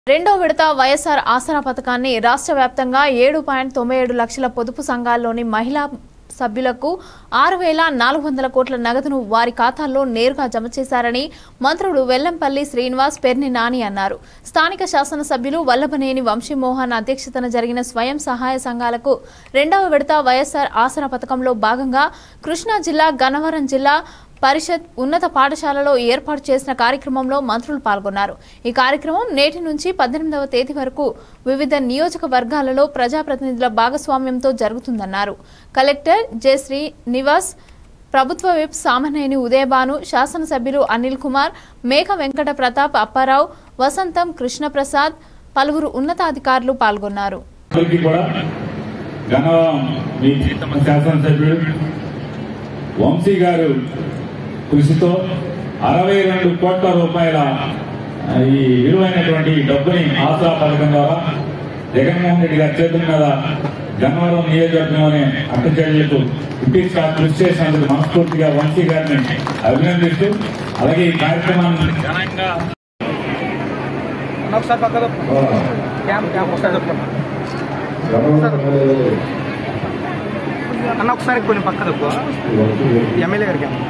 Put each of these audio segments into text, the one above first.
రెండో విడత వైఎస్ఆర్ ఆసరా పథకాన్ని రాష్ట్ర వ్యాప్తంగా ఏడు పాయింట్ తొంభై ఏడు లక్షల పొదుపు సంఘాల్లోని మహిళా సభ్యులకు ఆరు వేల నాలుగు వందల కోట్ల నగదును వారి ఖాతాల్లో నేరుగా జమ చేశారని మంత్రులు వెల్లంపల్లి శ్రీనివాస్ పెర్ని నాని అన్నారు స్థానిక శాసనసభ్యులు వల్లభనేని వంశీమోహన్ అధ్యక్షతన జరిగిన స్వయం సహాయ సంఘాలకు రెండవ విడత వైఎస్ఆర్ ఆసరా పథకంలో భాగంగా కృష్ణా జిల్లా గన్నవరం జిల్లా పరిషత్ ఉన్నత పాఠశాలలో ఏర్పాటు చేసిన కార్యక్రమంలో మంత్రులు పాల్గొన్నారు ఈ కార్యక్రమం నేటి నుంచి పద్దెనిమిదవ తేదీ వరకు వివిధ నియోజకవర్గాలలో ప్రజాప్రతినిధుల భాగస్వామ్యంతో జరుగుతుందన్నారు కలెక్టర్ జయశ్రీ నివాస్ ప్రభుత్వ విప్ సామనేని ఉదయభాను శాసనసభ్యులు అనిల్ కుమార్ మేఘ వెంకట ప్రతాప్ అప్పారావు వసంతం కృష్ణప్రసాద్ పలువురు ఉన్నతాధికారులు పాల్గొన్నారు అందరికీ కూడా గన్నవరం మీ శాసనసభ్యుడు వంశీ గారు కృషితో అరవై రెండు కోట్ల రూపాయల ఆ, ఈ విలువైనటువంటి డబ్బుని ఆసరా పథకం ద్వారా జగన్మోహన్ రెడ్డి గారి చేతుల మీద గన్నవరం నియోజకవర్గంలోనే అట్టచెల్లెలకు ఇప్పించా కృషి చేసినందుకు మనస్ఫూర్తిగా వంశీ గారిని అభినందిస్తూ అలాగే ఈ కార్యక్రమాన్ని ఘనంగా అన్న ఒకసారి పక్క తప్పు క్యాంప్ క్యాంప్ ఒకసారి తప్పు అన్న ఒకసారి కొన్ని పక్క తప్పు ఎమ్మెల్యే గారి క్యాంప్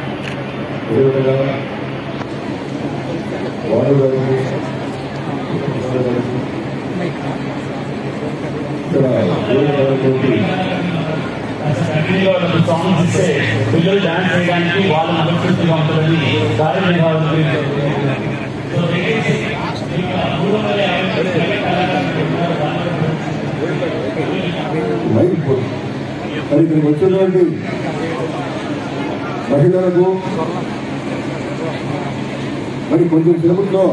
సాంగ్స్ ఇస్తే పిల్లలు డాన్స్ చేయడానికి వాళ్ళు అభివృద్ధిగా ఉంటుందని కార్యనిర్వాహకులు మైక్ పోయి. మరి ఇక్కడికి వచ్చినటువంటి మహిళలకు మరి కొంచెం సేపట్లో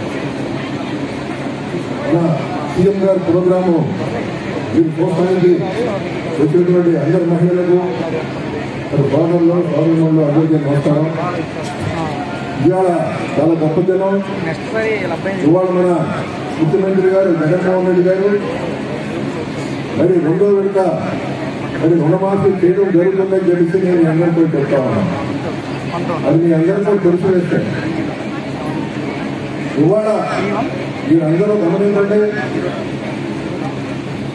మన సీఎం గారి ప్రోగ్రాము మీరు చూడడానికి వచ్చినటువంటి అందరి మహిళలకు మరి బాధల్లో స్వాతంత్రంలో అందరికీ నమస్కారం ఇవాళ చాలా గొప్ప దినం నెక్స్ట్ సారి వీళ్ళ అబ్బాయి ఇవాళ మన ముఖ్యమంత్రి గారు జగన్మోహన్ రెడ్డి గారు మరి రెండో విడత మరి రుణమాఫీ చేయడం జరుగుతుందని చెప్పేసి నేను మీ అందరితో చెప్తా ఉన్నాను అది మీ అందరితో తెలుసు విషయం ఇవాళ మీరందరూ గమనించండి